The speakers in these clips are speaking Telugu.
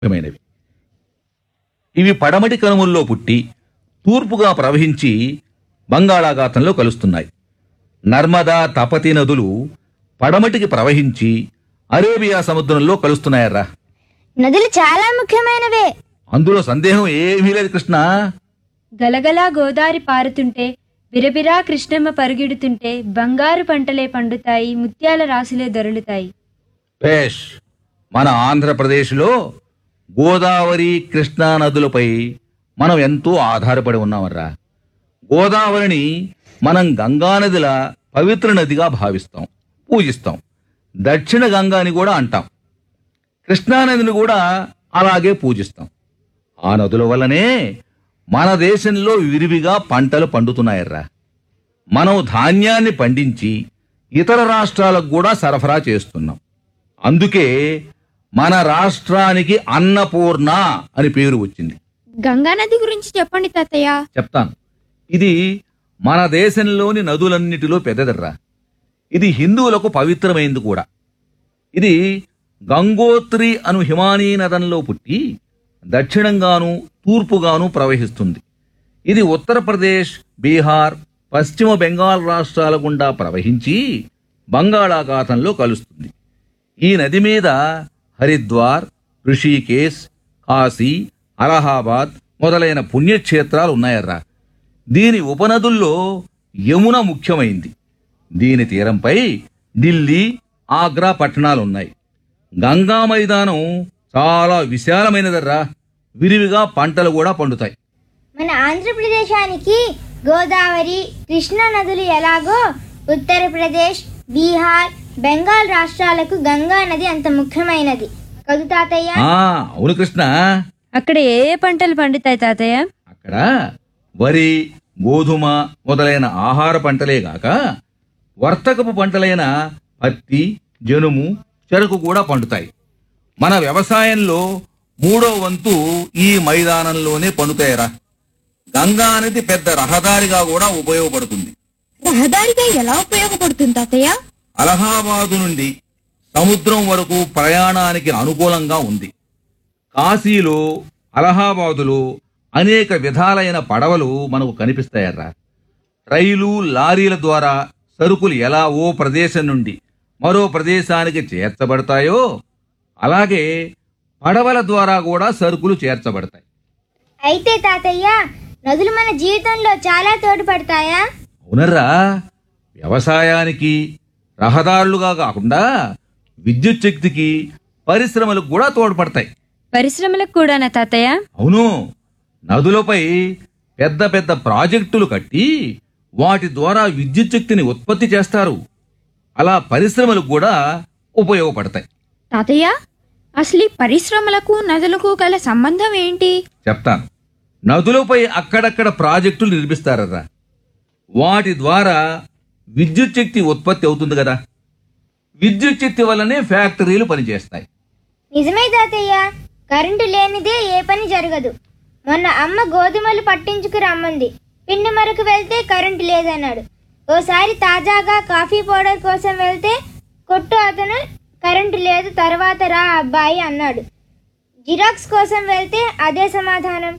ముఖ్యమైనవి ఇవి పడమటి కనుమల్లో పుట్టి తూర్పుగా ప్రవహించి బంగాళాఖాతంలో కలుస్తున్నాయి నర్మదా తపతి నదులు పడమటికి ప్రవహించి అరేబియా సముద్రంలో కలుస్తున్నాయర్రా నదులు చాలా ముఖ్యమైనవే అందులో సందేహం ఏమీ లేదు కృష్ణ గలగలా గోదారి పారుతుంటే బిరబిరా కృష్ణమ్మ పరుగెడుతుంటే బంగారు పంటలే పండుతాయి ముత్యాల రాసులే దొరలుతాయి పేష్ మన ఆంధ్రప్రదేశ్లో గోదావరి కృష్ణా నదులపై మనం ఎంతో ఆధారపడి ఉన్నామర్రా గోదావరిని మనం గంగానదిల పవిత్ర నదిగా భావిస్తాం పూజిస్తాం దక్షిణ గంగాని కూడా అంటాం కృష్ణానదిని కూడా అలాగే పూజిస్తాం ఆ నదుల వల్లనే మన దేశంలో విరివిగా పంటలు పండుతున్నాయర్రా మనం ధాన్యాన్ని పండించి ఇతర రాష్ట్రాలకు కూడా సరఫరా చేస్తున్నాం అందుకే మన రాష్ట్రానికి అన్నపూర్ణ అని పేరు వచ్చింది గంగా నది గురించి చెప్పండి తాతయ్య చెప్తాను ఇది మన దేశంలోని నదులన్నిటిలో పెద్దదర్రా ఇది హిందువులకు పవిత్రమైంది కూడా ఇది గంగోత్రి అను హిమానీ నదంలో పుట్టి దక్షిణంగాను తూర్పుగాను ప్రవహిస్తుంది ఇది ఉత్తరప్రదేశ్ బీహార్ పశ్చిమ బెంగాల్ రాష్ట్రాల గుండా ప్రవహించి బంగాళాఖాతంలో కలుస్తుంది ఈ నది మీద హరిద్వార్ ఋషికేశ్ కాశీ అలహాబాద్ మొదలైన పుణ్యక్షేత్రాలు ఉన్నాయర్రా దీని ఉపనదుల్లో యమున ముఖ్యమైంది దీని తీరంపై ఢిల్లీ ఆగ్రా పట్టణాలు ఉన్నాయి గంగా మైదానం చాలా విశాలమైనదర్రా విరివిగా పంటలు కూడా పండుతాయి మన ఆంధ్రప్రదేశానికి గోదావరి కృష్ణా నదులు ఎలాగో ఉత్తరప్రదేశ్ బీహార్ బెంగాల్ రాష్ట్రాలకు గంగా నది అంత ముఖ్యమైనది కదు తాతయ్య ఆ అవును కృష్ణ అక్కడ ఏ ఏ పంటలు పండుతాయి తాతయ్య అక్కడ వరి గోధుమ మొదలైన ఆహార పంటలే గాక వర్తకపు పంటలైన పత్తి జనుము చెరకు కూడా పండుతాయి మన వ్యవసాయంలో మూడో వంతు ఈ మైదానంలోనే పండుతాయరా గంగా అనేది పెద్ద రహదారిగా కూడా ఉపయోగపడుతుంది రహదారిగా ఎలా ఉపయోగపడుతుంది తాతయ్య అలహాబాదు నుండి సముద్రం వరకు ప్రయాణానికి అనుకూలంగా ఉంది కాశీలో అలహాబాదులో అనేక విధాలైన పడవలు మనకు కనిపిస్తాయర్రా రైలు లారీల ద్వారా సరుకులు ఎలా ఓ ప్రదేశం నుండి మరో ప్రదేశానికి చేర్చబడతాయో అలాగే పడవల ద్వారా కూడా సరుకులు చేర్చబడతాయి అయితే తాతయ్య నదులు మన జీవితంలో చాలా తోడ్పడతాయా అవునర్రా వ్యవసాయానికి రహదారులుగా కాకుండా విద్యుత్ శక్తికి పరిశ్రమలకు కూడా తోడ్పడతాయి పరిశ్రమలకు కూడానా తాతయ్య అవును నదులపై పెద్ద పెద్ద ప్రాజెక్టులు కట్టి వాటి ద్వారా విద్యుత్ శక్తిని ఉత్పత్తి చేస్తారు అలా పరిశ్రమలకు కూడా ఉపయోగపడతాయి తాతయ్య అసలు ఈ పరిశ్రమలకు నదులకు గల సంబంధం ఏంటి చెప్తాను నదులపై అక్కడక్కడ ప్రాజెక్టులు నిర్మిస్తారరా వాటి ద్వారా విద్యుత్ శక్తి ఉత్పత్తి అవుతుంది కదా విద్యుత్ శక్తి వల్లనే ఫ్యాక్టరీలు పనిచేస్తాయి నిజమే తాతయ్య కరెంటు లేనిదే ఏ పని జరగదు మొన్న అమ్మ గోధుమలు పట్టించుకు రమ్మంది పిండి మరకు వెళ్తే కరెంటు లేదన్నాడు ఓసారి తాజాగా కాఫీ పౌడర్ కోసం వెళ్తే కొట్టు అతను కరెంటు లేదు తర్వాత రా అబ్బాయి అన్నాడు జిరాక్స్ కోసం వెళ్తే అదే సమాధానం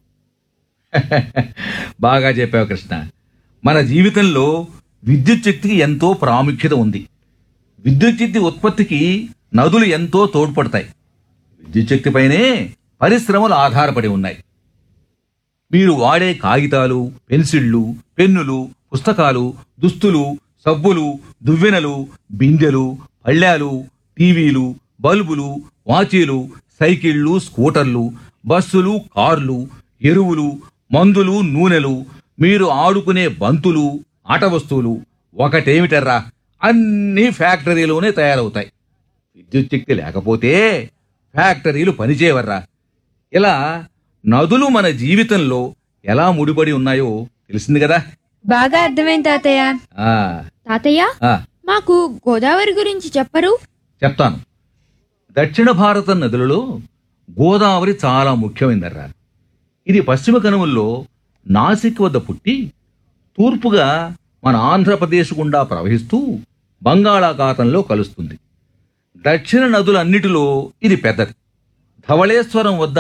బాగా చెప్పావు కృష్ణ మన జీవితంలో విద్యుత్ శక్తికి ఎంతో ప్రాముఖ్యత ఉంది విద్యుత్ శక్తి ఉత్పత్తికి నదులు ఎంతో తోడ్పడతాయి విద్యుత్ శక్తిపైనే పరిశ్రమలు ఆధారపడి ఉన్నాయి మీరు వాడే కాగితాలు పెన్సిళ్లు పెన్నులు పుస్తకాలు దుస్తులు సబ్బులు దువ్వెనలు బిందెలు పళ్ళాలు టీవీలు బల్బులు వాచీలు సైకిళ్లు స్కూటర్లు బస్సులు కార్లు ఎరువులు మందులు నూనెలు మీరు ఆడుకునే బంతులు ఆట వస్తువులు ఒకటేమిటర్రా అన్ని ఫ్యాక్టరీలోనే తయారవుతాయి విద్యుత్ శక్తి లేకపోతే ఫ్యాక్టరీలు పనిచేయవర్రా ఇలా నదులు మన జీవితంలో ఎలా ముడిపడి ఉన్నాయో తెలిసింది కదా బాగా అర్థమైంది తాతయ్య ఆ తాతయ్య ఆ మాకు గోదావరి గురించి చెప్పరు చెప్తాను దక్షిణ భారత నదులలో గోదావరి చాలా ముఖ్యమైనదర్రా ఇది పశ్చిమ కనుమల్లో నాసిక్ వద్ద పుట్టి తూర్పుగా మన ఆంధ్రప్రదేశ్ గుండా ప్రవహిస్తూ బంగాళాఖాతంలో కలుస్తుంది దక్షిణ నదులన్నిటిలో ఇది పెద్దది ధవళేశ్వరం వద్ద